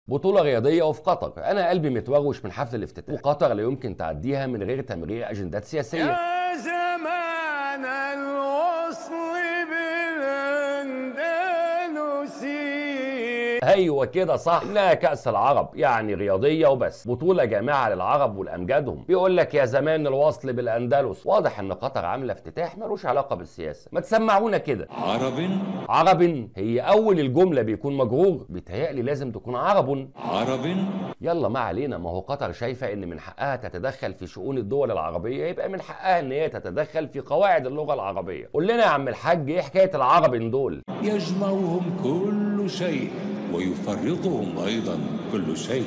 بطولة رياضية وفي قطر أنا قلبي متوغوش من حفل الافتتاح وقطر لا يمكن تعديها من غير تمرير أجندات سياسية يا زمان الوصل بالاندلسي ايوه كده صح انها كاس العرب يعني رياضيه وبس بطوله جامعه للعرب والامجادهم بيقول لك يا زمان الوصل بالاندلس واضح ان قطر عامله افتتاح ملوش علاقه بالسياسه ما تسمعونا كده عرب عرب هي اول الجمله بيكون مجرور بيتهيألي لازم تكون عرب عرب يلا ما علينا ما هو قطر شايفه ان من حقها تتدخل في شؤون الدول العربيه يبقى من حقها ان هي تتدخل في قواعد اللغه العربيه قول لنا يا عم الحاج ايه حكايه العرب دول يجمعهم كل شيء ويفرقهم أيضا كل شيء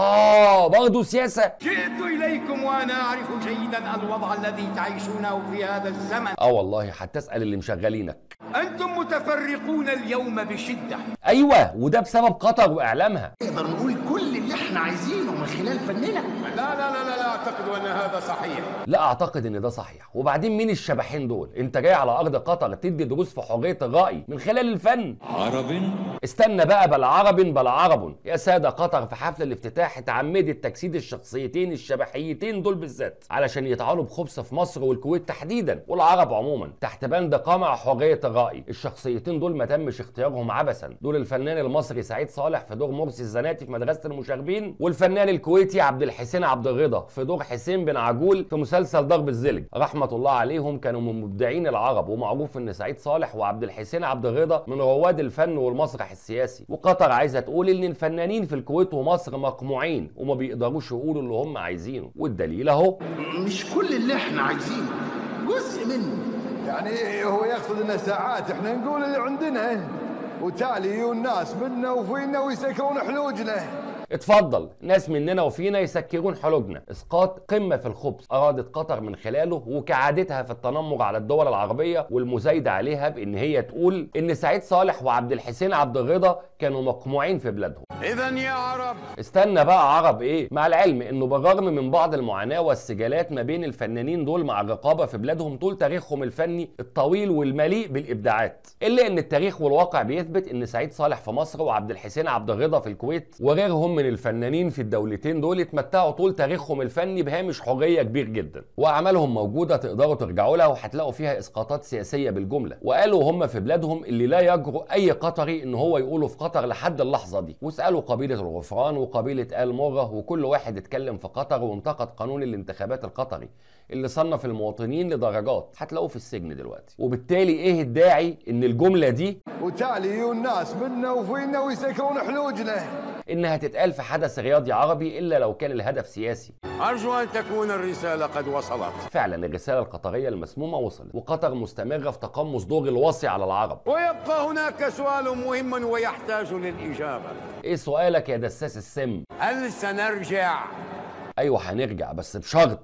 اه برضه سياسه جئت إليكم وأنا أعرف جيدا الوضع الذي تعيشونه في هذا الزمن اه والله حتى اسال اللي مشغلينك أنتم متفرقون اليوم بشدة ايوه وده بسبب قطر واعلامها نقدر نقول كل اللي احنا عايزينه من خلال فننا لا لا لا لا, لا أعتقد أن هذا صحيح لا اعتقد ان ده صحيح وبعدين مين الشبحين دول انت جاي على ارض قطر تدي دروس في حريه الراي من خلال الفن عرب استنى بقى بل عرب بل عرب يا ساده قطر في حفل الافتتاح اتعمدت تجسيد الشخصيتين الشبحيتين دول بالذات علشان يتعالوا بخبث في مصر والكويت تحديدا والعرب عموما تحت بند قمع حريه الراي الشخصيتين دول ما تمش اختيارهم عبثا دول الفنان المصري سعيد صالح في دور مرسي الزناتي في مدرسه المشاغبين والفنان الكويتي عبد الحسين عبد الرضا في دور حسين بن عجول في مسلسل ضرب الزلج رحمه الله عليهم كانوا من مبدعين العرب ومعروف ان سعيد صالح وعبد الحسين عبد الرضا من رواد الفن والمسرح السياسي وقطر عايزه تقول ان الفنانين في الكويت ومصر مقموعين وما بيقدروش يقولوا اللي هم عايزينه والدليل اهو مش كل اللي احنا عايزينه جزء منه يعني هو يقصد ان ساعات احنا نقول اللي عندنا وتالي يجون الناس منا وفينا ويسكرون حلوجنا اتفضل ناس مننا وفينا يسكرون حلوجنا اسقاط قمه في الخبث ارادت قطر من خلاله وكعادتها في التنمر على الدول العربيه والمزايده عليها بان هي تقول ان سعيد صالح وعبد الحسين عبد الرضا كانوا مقموعين في بلادهم إذا يا عرب استنى بقى عرب ايه مع العلم انه بالرغم من بعض المعاناه والسجالات ما بين الفنانين دول مع الرقابه في بلادهم طول تاريخهم الفني الطويل والمليء بالابداعات الا ان التاريخ والواقع بيثبت ان سعيد صالح في مصر وعبد الحسين عبد الرضا في الكويت وغيرهم من الفنانين في الدولتين دول اتمتعوا طول تاريخهم الفني بهامش حريه كبير جدا واعمالهم موجوده تقدروا ترجعوا لها وهتلاقوا فيها اسقاطات سياسيه بالجمله وقالوا هم في بلادهم اللي لا يجرؤ اي قطري ان هو يقوله في قطر لحد اللحظه دي واسالوا قبيله الغفران وقبيله ال مره وكل واحد اتكلم في قطر وانتقد قانون الانتخابات القطري اللي صنف المواطنين لدرجات هتلاقوه في السجن دلوقتي وبالتالي ايه الداعي ان الجمله دي وتالي يجون الناس منا وفينا ويسكرون حلوجنا انها تتقال في حدث رياضي عربي الا لو كان الهدف سياسي أرجو أن تكون الرسالة قد وصلت فعلا الرساله القطريه المسمومه وصلت وقطر مستمره في تقمص دور الوصي على العرب ويبقى هناك سؤال مهم ويحتاج للإجابة ايه سؤالك يا دساس السم هل سنرجع؟ ايوه هنرجع بس بشرط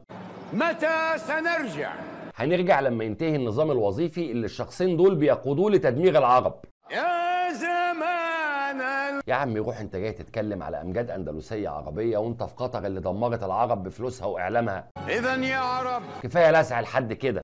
متى سنرجع؟ هنرجع لما ينتهي النظام الوظيفي اللي الشخصين دول بيقودوه لتدمير العرب يا زمان ال- يا عم روح انت جاي تتكلم على امجاد اندلسيه عربيه وانت في قطر اللي دمرت العرب بفلوسها واعلامها إذا يا عرب كفايه لسع لحد كده